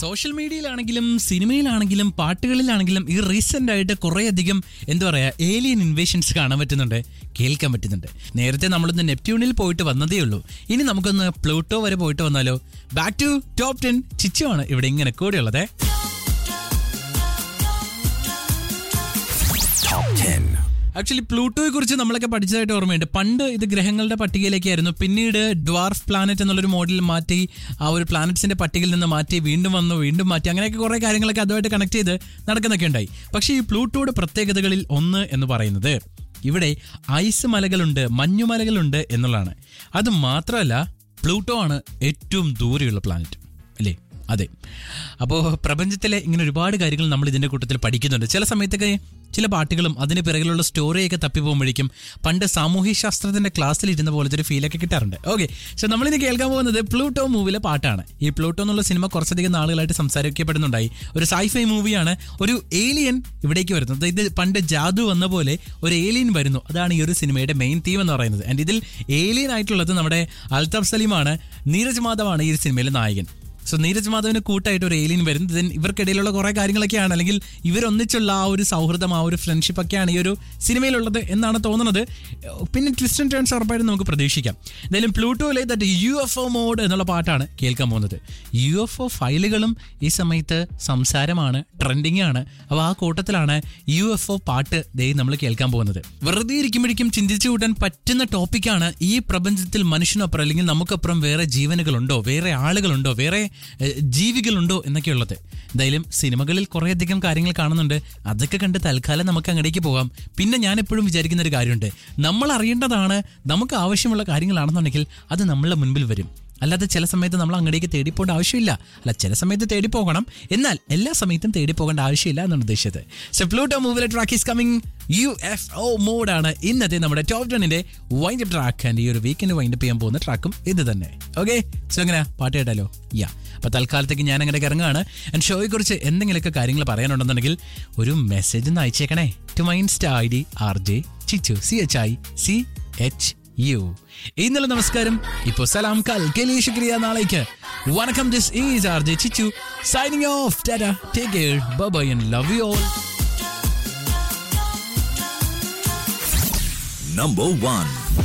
Social മീഡിയയിലാണെങ്കിലും സിനിമയിലാണെങ്കിലും പാട്ടുകളിലാണെങ്കിലും ഈ recent ആയിട്ട് കുറേയധികം എന്താ പറയാ ഏലിയൻ ഇൻവേഷൻസ് കാണാൻ പറ്റുന്നുണ്ട് കേൾക്കാൻ പറ്റുന്നുണ്ട് നേരത്തെ നമ്മളൊന്ന് നെപ്റ്റ്യൂണിൽ പോയിട്ട് വന്നതേ ഉള്ളൂ ഇനി നമുക്കൊന്ന് പ്ലൂട്ടോ വരെ പോയിട്ട് വന്നാലോ ബാക്ക് ടു ടോപ്പ് ടെൻ ചിച്ചുവാണ് ഇവിടെ ഇങ്ങനെ കൂടെയുള്ളത് ആക്ച്വലി പ്ലൂട്ടോയെ കുറിച്ച് നമ്മളൊക്കെ പഠിച്ചതായിട്ട് ഓർമ്മയുണ്ട് പണ്ട് ഇത് ഗ്രഹങ്ങളുടെ പട്ടികയിലേക്കായിരുന്നു പിന്നീട് ഡ്വാർഫ് പ്ലാനറ്റ് എന്നുള്ളൊരു മോഡൽ മാറ്റി ആ ഒരു പ്ലാനറ്റ്സിന്റെ പട്ടികയിൽ നിന്ന് മാറ്റി വീണ്ടും വന്നു വീണ്ടും മാറ്റി അങ്ങനെയൊക്കെ കുറേ കാര്യങ്ങളൊക്കെ അതുമായിട്ട് കണക്ട് ചെയ്ത് നടക്കുന്നൊക്കെ ഉണ്ടായി പക്ഷേ ഈ പ്ലൂട്ടോയുടെ പ്രത്യേകതകളിൽ ഒന്ന് എന്ന് പറയുന്നത് ഇവിടെ ഐസ് മലകളുണ്ട് മഞ്ഞുമലകളുണ്ട് എന്നുള്ളതാണ് അത് മാത്രമല്ല പ്ലൂട്ടോ ആണ് ഏറ്റവും ദൂരെയുള്ള പ്ലാനറ്റ് അല്ലേ അതെ അപ്പോൾ പ്രപഞ്ചത്തിലെ ഇങ്ങനെ ഒരുപാട് കാര്യങ്ങൾ നമ്മൾ ഇതിൻ്റെ കൂട്ടത്തിൽ പഠിക്കുന്നുണ്ട് ചില സമയത്തൊക്കെ ചില പാട്ടുകളും അതിന് പിറകിലുള്ള സ്റ്റോറിയൊക്കെ തപ്പിപ്പോകുമ്പോഴേക്കും പണ്ട് സാമൂഹ്യ ശാസ്ത്രത്തിന്റെ ക്ലാസ്സിൽ ഇരുന്ന പോലത്തെ ഒരു ഫീലൊക്കെ കിട്ടാറുണ്ട് ഓക്കെ സോ നമ്മളിനി കേൾക്കാൻ പോകുന്നത് പ്ലൂട്ടോ മൂവിലെ പാട്ടാണ് ഈ പ്ലൂട്ടോ എന്നുള്ള സിനിമ കുറച്ചധികം നാളുകളായിട്ട് സംസാരിക്കപ്പെടുന്നുണ്ടായി ഒരു സൈഫൈ മൂവിയാണ് ഒരു ഏലിയൻ ഇവിടേക്ക് വരുന്നത് ഇത് പണ്ട് ജാദു വന്ന പോലെ ഒരു ഏലിയൻ വരുന്നു അതാണ് ഈ ഒരു സിനിമയുടെ മെയിൻ തീം എന്ന് പറയുന്നത് ആൻഡ് ഇതിൽ ഏലിയൻ ആയിട്ടുള്ളത് നമ്മുടെ അൽതാഫ് സലീമാണ് നീരജ് മാധവാണ് ഈ ഒരു സിനിമയിലെ നായകൻ സോ നീരജ് മാധവിന് കൂട്ടായിട്ട് ഒരു ഏലിയൻ വരുന്നത് ദെൻ ഇവർക്കിടയിലുള്ള കുറെ കാര്യങ്ങളൊക്കെയാണ് അല്ലെങ്കിൽ ഇവരൊന്നിച്ചുള്ള ആ ഒരു സൗഹൃദം ആ ഒരു ഫ്രണ്ട്ഷിപ്പ് ഒക്കെയാണ് ഈ ഒരു സിനിമയിലുള്ളത് എന്നാണ് തോന്നുന്നത് പിന്നെ ട്വിസ്റ്റ് ആൻഡ് ടേൺസ് ഉറപ്പായിട്ടും നമുക്ക് പ്രതീക്ഷിക്കാം എന്തായാലും പ്ലൂട്ടോയിലെ that U F O mode എന്നുള്ള പാട്ടാണ് കേൾക്കാൻ പോകുന്നത് യു എഫ് ഒ ഫയലുകളും ഈ സമയത്ത് സംസാരമാണ് ട്രെൻഡിങ് ആണ് അപ്പോൾ ആ കൂട്ടത്തിലാണ് യു എഫ് ഒ പാട്ട് ദേ നമ്മൾ കേൾക്കാൻ പോകുന്നത് വെറുതെ ഇരിക്കുമ്പോഴേക്കും ചിന്തിച്ചു കൂട്ടാൻ പറ്റുന്ന ടോപ്പിക്കാണ് ഈ പ്രപഞ്ചത്തിൽ മനുഷ്യനപ്പുറം അല്ലെങ്കിൽ നമുക്കപ്പുറം വേറെ ജീവനുകളുണ്ടോ വേറെ ആളുകളുണ്ടോ വേറെ ഏഹ്, ജീവികളുണ്ടോ എന്നൊക്കെയുള്ളത് എന്തായാലും സിനിമകളിൽ കുറേയധികം കാര്യങ്ങൾ കാണുന്നുണ്ട് അതൊക്കെ കണ്ട് തൽക്കാലം നമുക്ക് അങ്ങടേക്ക് പോകാം പിന്നെ ഞാൻ എപ്പോഴും വിചാരിക്കുന്ന ഒരു കാര്യമുണ്ട് നമ്മൾ അറിയേണ്ടതാണ് നമുക്ക് ആവശ്യമുള്ള കാര്യങ്ങളാണെന്നുണ്ടെങ്കിൽ അത് നമ്മളുടെ മുൻപിൽ വരും അല്ലാതെ ചില സമയത്ത് നമ്മൾ അങ്ങടേക്ക് തേടിപ്പോകേണ്ട ആവശ്യമില്ല അല്ല ചില സമയത്ത് തേടി പോകണം എന്നാൽ എല്ലാ സമയത്തും തേടി പോകേണ്ട ആവശ്യമില്ല എന്നാണ് ഉദ്ദേശിച്ചത് സോ പ്ലൂട്ടോ മൂവിലെ track is coming U F O മോഡാണ് ഇന്നത്തെ നമ്മുടെ ടോപ്പ് ടെണിന്റെ വൈൻഡ് അപ്പ് ട്രാക്ക് ആൻഡ് ഈ ഒരു വീക്കെൻഡ് വൈൻഡ് അപ്പ് ചെയ്യാൻ പോകുന്ന ട്രാക്കും ഇത് തന്നെ ഓക്കെ സോ എങ്ങനെ പാട്ട് കേട്ടാലോ യാ അപ്പൊ തൽക്കാലത്തേക്ക് ഞാൻ അങ്ങനെ ഇറങ്ങുകയാണ് ആൻഡ് ഷോയെ കുറിച്ച് എന്തെങ്കിലുമൊക്കെ കാര്യങ്ങൾ പറയാനുണ്ടെന്നുണ്ടെങ്കിൽ ഒരു മെസ്സേജ് ഒന്ന് അയച്ചേക്കണേ to my insta I D R J Chichu C H I C H U ഇന്നലെ നമസ്കാരം ഇപ്പോ സലാം കൽ കെലി ശുക്രിയ നാളേക്ക് വണക്കം this is R J Chichu signing off tata take care bye and love you all Number one.